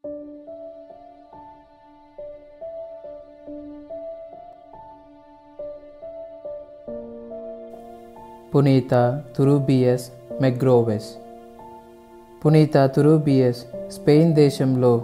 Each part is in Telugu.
పునీత తురూబియస్ మెగ్రోవెస్ పునీత తురూబియస్ స్పెయిన్ దేశంలో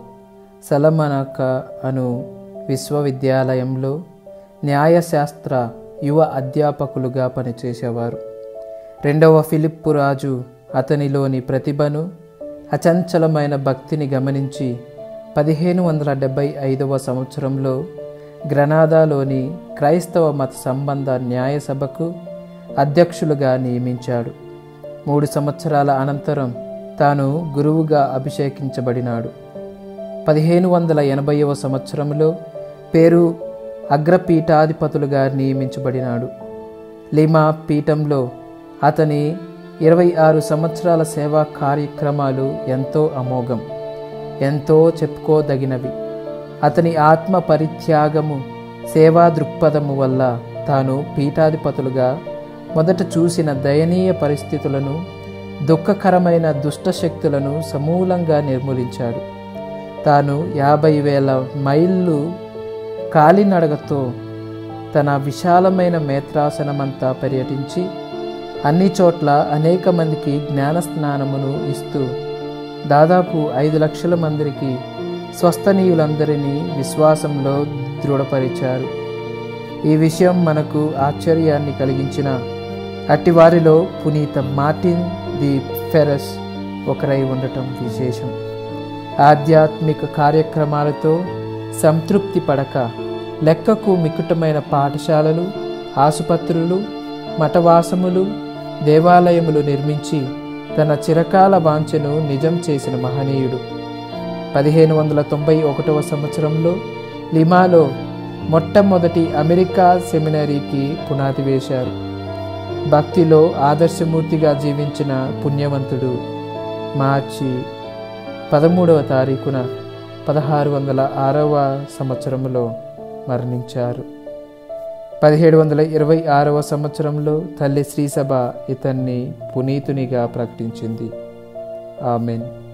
సలమనక అను విశ్వవిద్యాలయంలో న్యాయశాస్త్ర యువ అధ్యాపకులుగా పనిచేసేవారు రెండవ ఫిలిప్పు రాజు అతనిలోని ప్రతిభను అచంచలమైన భక్తిని గమనించి పదిహేను వందల డెబ్భై ఐదవ సంవత్సరంలో గ్రనాదాలోని క్రైస్తవ మత సంబంధ న్యాయ సభకు అధ్యక్షులుగా నియమించాడు మూడు సంవత్సరాల అనంతరం తాను గురువుగా అభిషేకించబడినాడు పదిహేను వందల ఎనభైవ సంవత్సరంలో పేరు అగ్రపీఠాధిపతులుగా నియమించబడినాడు లిమా పీఠంలో అతని ఇరవై ఆరు సంవత్సరాల సేవా కార్యక్రమాలు ఎంతో అమోఘం ఎంతో చెప్పుకోదగినవి అతని ఆత్మ పరిత్యాగము సేవా దృక్పథము వల్ల తాను పీఠాధిపతులుగా మొదట చూసిన దయనీయ పరిస్థితులను దుఃఖకరమైన దుష్టశక్తులను సమూలంగా నిర్మూలించాడు తాను యాభై వేల మైళ్ళు కాలినడగతో తన విశాలమైన మేత్రాసనమంతా పర్యటించి అన్ని చోట్ల అనేక మందికి జ్ఞానస్నానమును ఇస్తూ దాదాపు ఐదు లక్షల మందికి స్వస్థనీయులందరినీ విశ్వాసంలో దృఢపరిచారు ఈ విషయం మనకు ఆశ్చర్యాన్ని కలిగించిన అట్టివారిలో పునీత మార్టిన్ ది ఫెరస్ ఒకరై ఉండటం విశేషం ఆధ్యాత్మిక కార్యక్రమాలతో సంతృప్తి పడక లెక్కకు మికుటమైన పాఠశాలలు ఆసుపత్రులు మఠవాసములు దేవాలయములు నిర్మించి తన చిరకాల వాంఛను నిజం చేసిన మహనీయుడు పదిహేను వందల తొంభై ఒకటవ సంవత్సరంలో లిమాలో మొట్టమొదటి అమెరికా సెమినరీకి పునాది వేశారు భక్తిలో ఆదర్శమూర్తిగా జీవించిన పుణ్యవంతుడు మార్చి పదమూడవ తారీఖున పదహారు వందల ఆరవ సంవత్సరంలో మరణించారు పదిహేడు వందల ఇరవై ఆరవ సంవత్సరంలో తల్లి శ్రీసభ ఇతన్ని పునీతునిగా ప్రకటించింది ఆమెన్